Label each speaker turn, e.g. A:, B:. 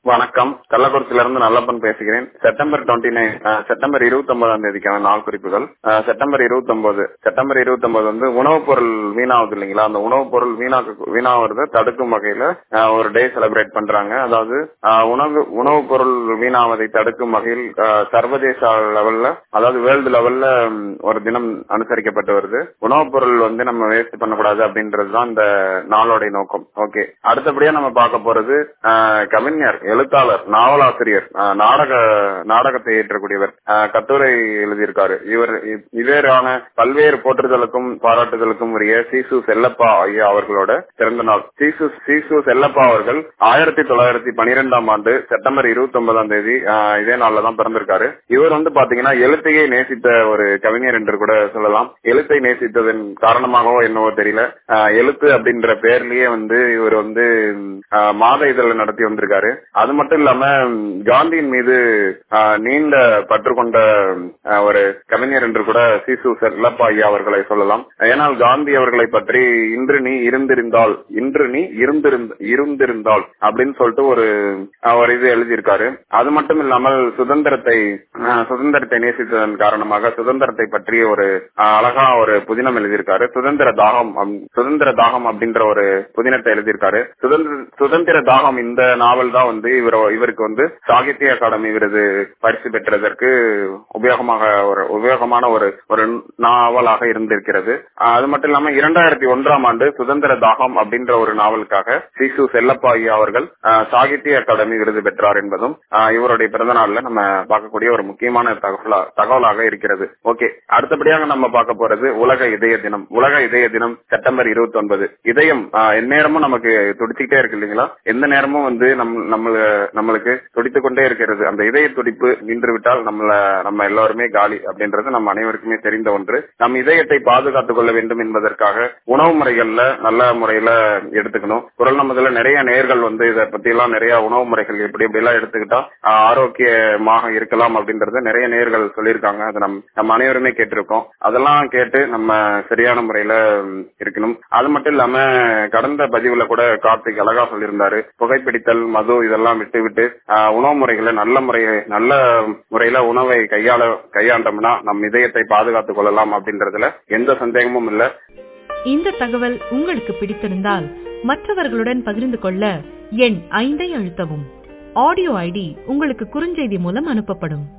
A: வணக்கம் கள்ளக்குறிச்சியில இருந்து நல்லப்பன் பேசுகிறேன் செப்டம்பர் டுவெண்ட்டி நைன் செப்டம்பர் இருபத்தி ஒன்பதாம் தேதிக்கான நாள் குறிப்புகள் அஹ், செப்டம்பர் இருபத்தி ஒன்பது செப்டம்பர் இருபத்தி ஒன்பது வந்து உணவுப் பொருள் வீணாகுது இல்லைங்களா அந்த உணவுப் பொருள் வீணாக்க வீணாவதை தடுக்கும் வகையில அஹ், ஒரு டே செலிப்ரேட் பண்றாங்க அதாவது அஹ், உணவு உணவுப் பொருள் வீணாவதை தடுக்கும் வகையில் அஹ், சர்வதேச லெவல்ல அதாவது வேர்ல்டு லெவல்ல ம், ஒரு தினம் அனுசரிக்கப்பட்டு வருது உணவுப் பொருள் வந்து நம்ம வேஸ்ட் பண்ணக்கூடாது அப்படின்றது தான் இந்த நாளோடைய நோக்கம் ஓகே அடுத்தபடியா நம்ம பார்க்க போறது அஹ், கவிஞர் எழுத்தாளர் நாவலாசிரியர் அஹ், நாடக நாடகத்தை ஏற்றக்கூடியவர் அஹ், கட்டுரை எழுதியிருக்காரு இவர் இ- இவரான பல்வேறு போற்றுதலுக்கும் பாராட்டுதலுக்கும் உரிய சீசு செல்லப்பா ஐயா அவர்களோட பிறந்த நாள் சீசு சீசு செல்லப்பா அவர்கள் ஆயிரத்தி தொள்ளாயிரத்தி பனிரெண்டாம் ஆண்டு செப்டம்பர் இருபத்தி ஒன்பதாம் தேதி அஹ், இதே நாள்ல தான் பிறந்திருக்காரு இவர் வந்து பாத்தீங்கன்னா எழுத்தையே நேசித்த ஒரு கவிஞர் என்று கூட சொல்லலாம் எழுத்தை நேசித்ததன் காரணமாகவோ என்னவோ தெரியல அஹ், எழுத்து அப்படின்ற பேர்லயே வந்து இவர் வந்து அஹ், மாத இதழ நடத்தி வந்திருக்காரு அது மட்டும் இல்லாம ம், காந்தியின் மீது அஹ், நீண்ட பற்று கொண்ட அஹ், ஒரு கவிஞர் என்று கூட சிசு செல்லப்பா ஐயா அவர்களை சொல்லலாம் ஏனால் காந்தி அவர்களை பற்றி இன்று நீ இருந்திருந்தால் இன்று நீ இருந்திருந்த இருந்திருந்தால் அப்படின்னு சொல்லிட்டு ஒரு அஹ், ஒரு இது எழுதியிருக்காரு அது மட்டும் இல்லாமல் சுதந்திரத்தை அஹ், சுதந்திரத்தை நேசித்ததன் காரணமாக சுதந்திரத்தை பற்றிய ஒரு அஹ், அழகா ஒரு புதினம் எழுதியிருக்காரு சுதந்திர தாகம் அப்- சுதந்திர தாகம் அப்படின்ற ஒரு புதினத்தை எழுதியிருக்காரு சுதந்திர சுதந்திர தாகம் இந்த நாவல் தான் வந்து இவர் இவருக்கு வந்து சாகித்ய அகாடமி விருது பரிசு பெற்றதற்கு உபயோகமாக ஒரு உபயோகமான ஒரு ஒரு நாவலாக இருந்திருக்கிறது அஹ், அது மட்டும் இல்லாம இரண்டாயிரத்தி ஒன்றாம் ஆண்டு சுதந்திர தாகம் அப்படின்ற ஒரு நாவலுக்காக சிசு செல்லப்பா ஐயா அவர்கள் அஹ், சாகித்ய அகாடமி விருது பெற்றார் என்பதும் அஹ், இவருடைய பிறந்த நாள்ல நம்ம பார்க்கக்கூடிய ஒரு முக்கியமான தகவலா தகவலாக இருக்கிறது ஓகே அடுத்தபடியாக நம்ம பார்க்க போறது உலக இதய தினம் உலக இதய தினம் செப்டம்பர் இருபத்தி ஒன்பது இதயம் ஆஹ், எந்நேரமும் நமக்கு துடிச்சுக்கிட்டே இருக்கு இல்லைங்களா எந்த நேரமும் வந்து நம் நம்ம நம்மளுக்கு துடித்துக் கொண்டே இருக்கிறது அந்த இதய துடிப்பு நின்று விட்டால் நம்மள நம்ம எல்லாருமே காலி அப்படின்றது நம்ம அனைவருக்குமே தெரிந்த ஒன்று நம் இதயத்தை பாதுகாத்துக் கொள்ள வேண்டும் என்பதற்காக உணவு முறைகள்ல நல்ல முறையில எடுத்துக்கணும் குரல் நமதுல நிறைய நேர்கள் வந்து இதை பத்தி எல்லாம் நிறைய உணவு முறைகள் எப்படி எப்படி எல்லாம் எடுத்துக்கிட்டா ஆஹ், ஆரோக்கியமாக இருக்கலாம் அப்படின்றத நிறைய நேர்கள் சொல்லியிருக்காங்க அதை நம் நம்ம அனைவருமே கேட்டிருக்கோம் அதெல்லாம் கேட்டு நம்ம சரியான முறையில ம், இருக்கணும் அது மட்டும் இல்லாம கடந்த பதிவுல கூட கார்த்திக் அழகா சொல்லியிருந்தாரு புகைப்பிடித்தல் மது இதெல்லாம் விட்டு விட்டு ஆஹ், உணவு முறைகளை நல்ல முறை நல்ல முறையில உணவை கையாள கையாண்டோம்னா நம் இதயத்தை பாதுகாத்துக் கொள்ளலாம் அப்படின்றதுல எந்த சந்தேகமும் இல்ல
B: இந்த தகவல் உங்களுக்கு பிடித்திருந்தால் மற்றவர்களுடன் பகிர்ந்து கொள்ள எண் ஐந்தை அழுத்தவும் ஆடியோ ஐடி உங்களுக்கு குறுஞ்செய்தி மூலம் அனுப்பப்படும்